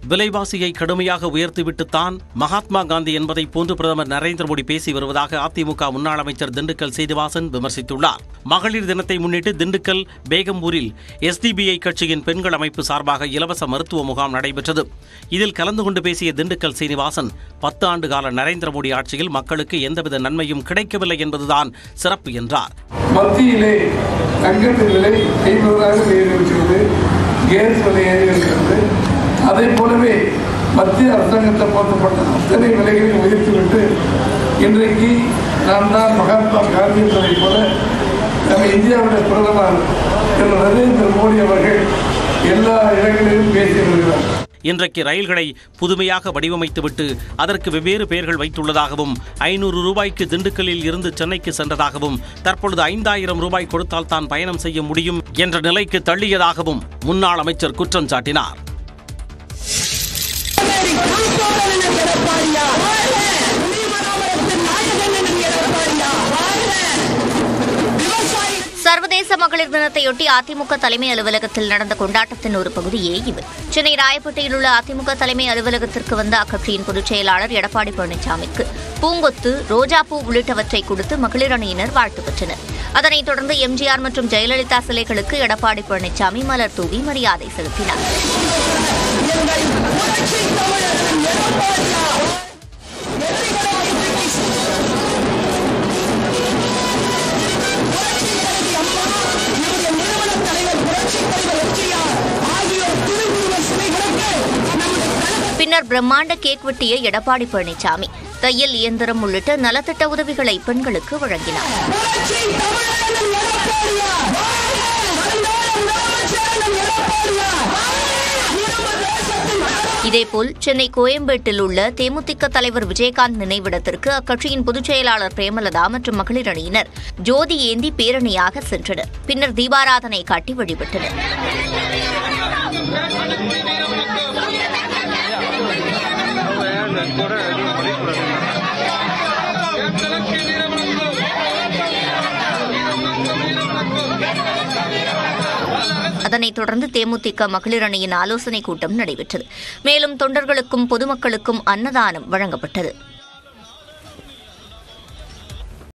விலைவாசியை கடுமையாக உயர்த்திவிட்டுத்தான் மகாத்மா காந்தி என்பதை போன்று பிரதமர் நரேந்திர மோடி பேசி வருவதாக அதிமுக முன்னாள் அமைச்சர் திண்டுக்கல் சீனிவாசன் விமர்சித்துள்ளார் மகளிர் தினத்தை முன்னிட்டு திண்டுக்கல் பேகம்பூரில் எஸ்டிபிஐ கட்சியின் பெண்கள் அமைப்பு சார்பாக இலவச மருத்துவ முகாம் நடைபெற்றது இதில் கலந்து கொண்டு பேசிய திண்டுக்கல் சீனிவாசன் பத்து ஆண்டு கால நரேந்திர மோடி ஆட்சியில் மக்களுக்கு எந்தவித நன்மையும் கிடைக்கவில்லை என்பதுதான் சிறப்பு என்றார் மத்தியிலே தங்கத்தின் விலை ஐம்பதாக உயர்ந்திருக்கிறது கேஸ் விலை ஏறியிருக்கிறது அதை போலவே மத்திய அரசாங்கத்தில் போற்றப்பட்ட அத்தனை விலைகளையும் உயர்த்திவிட்டு இன்றைக்கு நான் தான் மகாத்மா காந்தி என்பதைப் போல நம்ம இந்தியாவுடைய பிரதமர் திரு நரேந்திர மோடி அவர்கள் எல்லா இடங்களிலும் பேசி வருகிறார் இன்றைக்கு ரயில்களை புதுமையாக வடிவமைத்துவிட்டு அதற்கு வெவ்வேறு பெயர்கள் வைத்துள்ளதாகவும் ஐநூறு ரூபாய்க்கு திண்டுக்கல்லில் இருந்து சென்னைக்கு சென்றதாகவும் தற்பொழுது ஐந்தாயிரம் ரூபாய் கொடுத்தால் தான் பயணம் செய்ய முடியும் என்ற நிலைக்கு தள்ளியதாகவும் முன்னாள் அமைச்சர் குற்றம் சாட்டினார் சர்வதேச மகளிர் தினத்தையொட்டி அதிமுக தலைமை அலுவலகத்தில் நடந்த கொண்டாட்டத்தின் ஒரு பகுதியே இது சென்னை ராயப்பேட்டையில் உள்ள அதிமுக தலைமை அலுவலகத்திற்கு வந்த அக்கட்சியின் பொதுச் செயலாளர் எடப்பாடி பழனிசாமிக்கு பூங்கொத்து ரோஜாப்பூ உள்ளிட்டவற்றை கொடுத்து மகளிர் அணியினர் வாழ்த்து பெற்றனர் அதனைத் தொடர்ந்து எம்ஜிஆர் மற்றும் ஜெயலலிதா சிலைகளுக்கு எடப்பாடி பழனிசாமி மலர் தூவி மரியாதை செலுத்தினார் பின்னர் பிரம்மாண்ட கேக் வெட்டிய எடப்பாடி பழனிசாமி தையல் இயந்திரம் உள்ளிட்ட நலத்திட்ட உதவிகளை பெண்களுக்கு வழங்கினார் இதேபோல் சென்னை கோயம்பேட்டில் உள்ள தேமுதிக தலைவர் விஜயகாந்த் நினைவிடத்திற்கு அக்கட்சியின் பொதுச் செயலாளர் பிரேமலதா மற்றும் மகளிர் அணியினர் ஜோதி ஏந்தி பேரணியாக சென்றனர் பின்னர் தீபாராதனை காட்டி வழிபட்டனர் அதனைத் தொடர்ந்து தேமுதிக மகளிர் அணியின் ஆலோசனைக் கூட்டம் நடைபெற்றது மேலும் தொண்டர்களுக்கும் பொதுமக்களுக்கும் அன்னதானம் வழங்கப்பட்டது